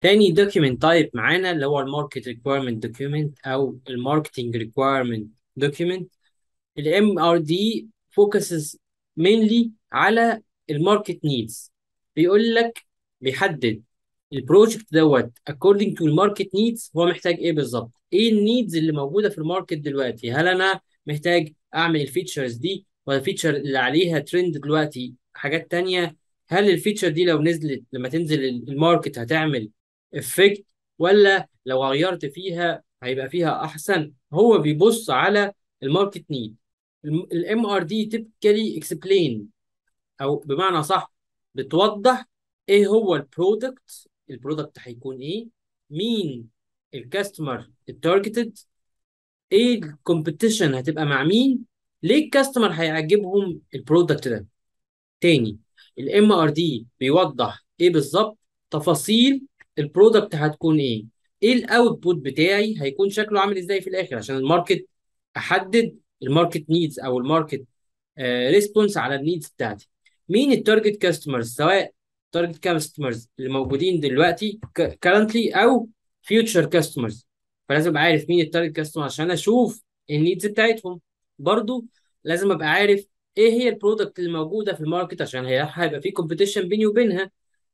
تاني دوكيمنت تايب معانا اللي هو الماركت ريكويرمنت دوكيمنت او الماركتنج ريكويرمنت دوكيمنت الام ار دي focuses mainly على الماركت نيدز بيقول لك بيحدد البروجكت دوت according to الماركت نيدز هو محتاج ايه بالظبط ايه النيدز اللي موجوده في الماركت دلوقتي هل انا محتاج اعمل الفيتشرز دي ولا الفيتشر اللي عليها ترند دلوقتي حاجات تانية هل الفيتشر دي لو نزلت لما تنزل الماركت هتعمل افكت ولا لو غيرت فيها هيبقى فيها احسن هو بيبص على الماركت نيد الام ار دي typically explain او بمعنى صح بتوضح ايه هو البرودكت البرودكت هيكون ايه مين الكاستمر التارجتد ايه الكومبيتيشن هتبقى مع مين ليه الكاستمر هيعجبهم البرودكت ده تاني الام ار دي بيوضح ايه بالظبط تفاصيل البرودكت هتكون ايه ايه الاوتبوت بتاعي هيكون شكله عامل ازاي في الاخر عشان الماركت احدد الماركت نيدز او الماركت ريسبونس على النيدز بتاعتي مين التارجت كاستمرز سواء تارجت كاستمرز اللي موجودين دلوقتي currently او future كاستمرز فلازم ابقى عارف مين التارجت كاستمر عشان اشوف النيدز بتاعتهم برضو لازم ابقى عارف ايه هي البرودكت اللي موجوده في الماركت عشان هي هيبقى في كومبيتيشن بيني وبينها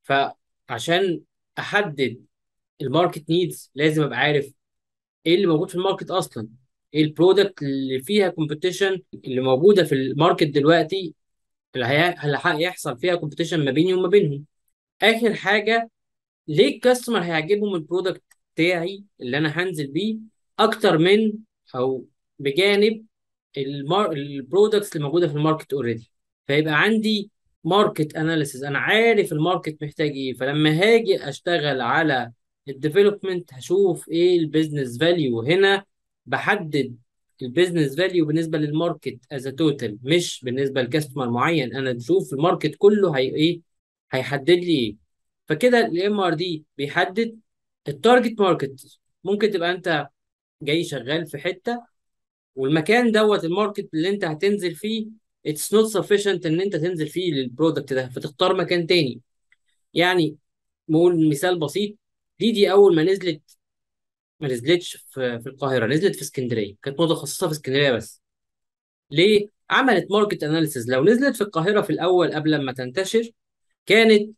فعشان احدد الماركت نيدز لازم ابقى عارف ايه اللي موجود في الماركت اصلا ايه البرودكت اللي فيها كومبيتيشن اللي موجوده في الماركت دلوقتي اللي هي- اللي هيحصل فيها كومبيتيشن ما بيني وما بينهم اخر حاجه ليه الكاستمر هيعجبهم البرودكت بتاعي اللي انا هنزل بيه اكتر من او بجانب المار... البرودكتس اللي موجوده في الماركت اوريدي فيبقى عندي ماركت اناليسيز انا عارف الماركت محتاج ايه فلما هاجي اشتغل على الديفلوبمنت هشوف ايه البيزنس فاليو هنا بحدد البيزنس فاليو بالنسبه للماركت از توتال مش بالنسبه لكاستمر معين انا بشوف الماركت كله هي ايه هيحدد لي ايه فكده الام ار دي بيحدد التارجت ماركت ممكن تبقى انت جاي شغال في حته والمكان دوت الماركت اللي انت هتنزل فيه اتس نوت sufficient ان انت تنزل فيه للبرودكت ده فتختار مكان تاني يعني نقول مثال بسيط دي دي اول ما نزلت ما نزلتش في في القاهره نزلت في اسكندريه كانت متخصصه في اسكندريه بس ليه عملت ماركت اناليسيز لو نزلت في القاهره في الاول قبل ما تنتشر كانت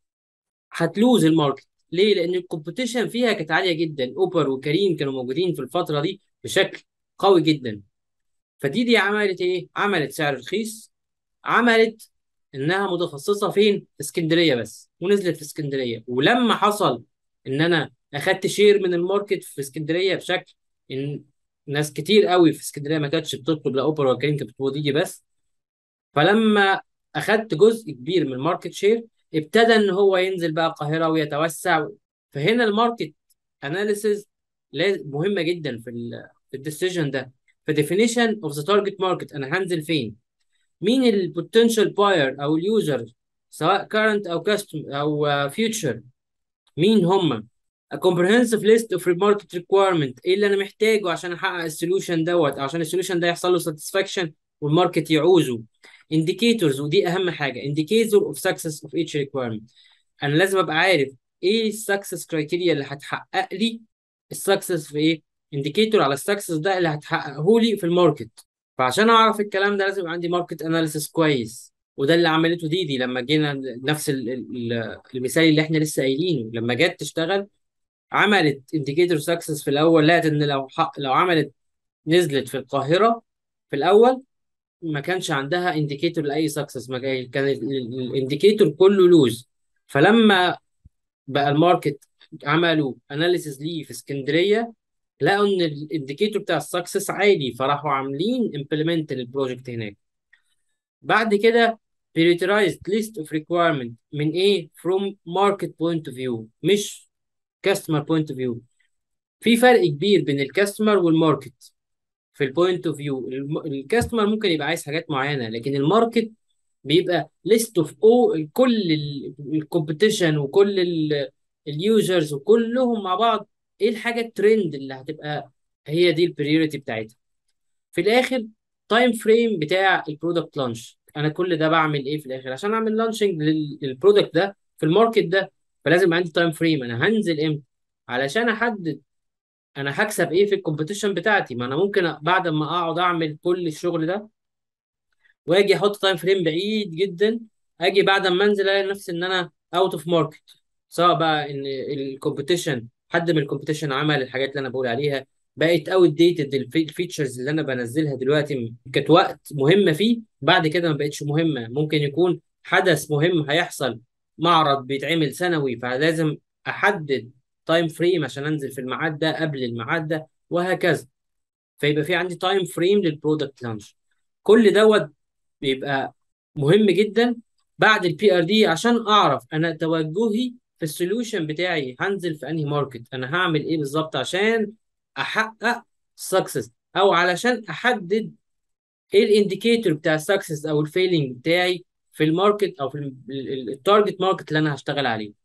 هتلوز الماركت ليه لان الكومبيتيشن فيها كانت عاليه جدا اوبر وكريم كانوا موجودين في الفتره دي بشكل قوي جدا فدي دي عملت ايه عملت سعر رخيص عملت انها متخصصه فين في اسكندريه بس ونزلت في اسكندريه ولما حصل ان انا اخدت شير من الماركت في اسكندريه بشكل ان ناس كتير قوي في اسكندريه ما كانتش بتطلب لا اوبر ولا كريم كانت بتطلب دي بس فلما اخدت جزء كبير من الماركت شير ابتدى ان هو ينزل بقى القاهره ويتوسع فهنا الماركت اناليسيز مهمه جدا في ال في الديسيجن ده فديفينيشن اوف ذا تارجت ماركت انا هنزل فين مين البوتنشال باير او اليوزر سواء current او كاستم او فيوتشر مين هم a comprehensive list of market requirement ايه اللي انا محتاجه عشان احقق السوليوشن دوت عشان السوليوشن ده يحصل له satisfaction والماركت يعوزه indicators ودي اهم حاجه indicator of success of each requirement انا لازم ابقى عارف ايه السكسس كرايتيريا اللي هتحقق لي السكسس في ايه indicator على السكسس ده اللي هتحققه لي في الماركت فعشان اعرف الكلام ده لازم يبقى عندي ماركت اناليسيس كويس وده اللي عملته ديدي لما جينا نفس ال- ال- المثال اللي احنا لسه قايلينه لما جت تشتغل عملت انديكيتور سكسس في الاول لقت ان لو حق لو عملت نزلت في القاهره في الاول ما كانش عندها انديكيتور لاي سكسس ما كان كان الانديكيتور كله لوز فلما بقى الماركت عملوا اناليسيز ليه في اسكندريه لقوا ان الانديكيتور بتاع السكسس عالي فراحوا عاملين امبلمنت للبروجكت هناك بعد كده prioritized list of requirement من ايه from market point of view مش customer point of view في فرق كبير بين الكاستمر والماركت في البوينت اوف فيو الكاستمر ممكن يبقى عايز حاجات معينه لكن الماركت بيبقى ليست اوف او كل الكومبيتيشن وكل اليوزرز وكلهم مع بعض ايه الحاجه الترند اللي هتبقى هي دي البريوريتي بتاعتها في الاخر تايم فريم بتاع البرودكت لانش انا كل ده بعمل ايه في الاخر عشان اعمل لانشنج للبرودكت ده في الماركت ده فلازم يبقى عندي تايم فريم انا هنزل امتى علشان احدد انا هكسب ايه في الكومبيتيشن بتاعتي ما انا ممكن بعد ما اقعد اعمل كل الشغل ده واجي احط تايم فريم بعيد جدا اجي بعد ما انزل الاقي نفسي ان انا اوت اوف ماركت سواء بقى ان الكومبيتيشن حد من الكومبيتيشن عمل الحاجات اللي انا بقول عليها بقت اوت ديتد الفيتشرز اللي انا بنزلها دلوقتي كانت وقت مهمه فيه بعد كده ما بقتش مهمه ممكن يكون حدث مهم هيحصل معرض بيتعمل سنوي فلازم احدد تايم فريم عشان انزل في الميعاد ده قبل الميعاد ده وهكذا فيبقى في عندي تايم فريم للبرودكت لانش كل دوت بيبقى مهم جدا بعد البي ار دي عشان اعرف انا توجهي في السوليوشن بتاعي هنزل في انهي ماركت انا هعمل ايه بالظبط عشان احقق سكسس او علشان احدد ايه الانديكيتور بتاع السكسس او الفيلينج بتاعي في الماركت او في التارجت ماركت اللي انا هشتغل عليه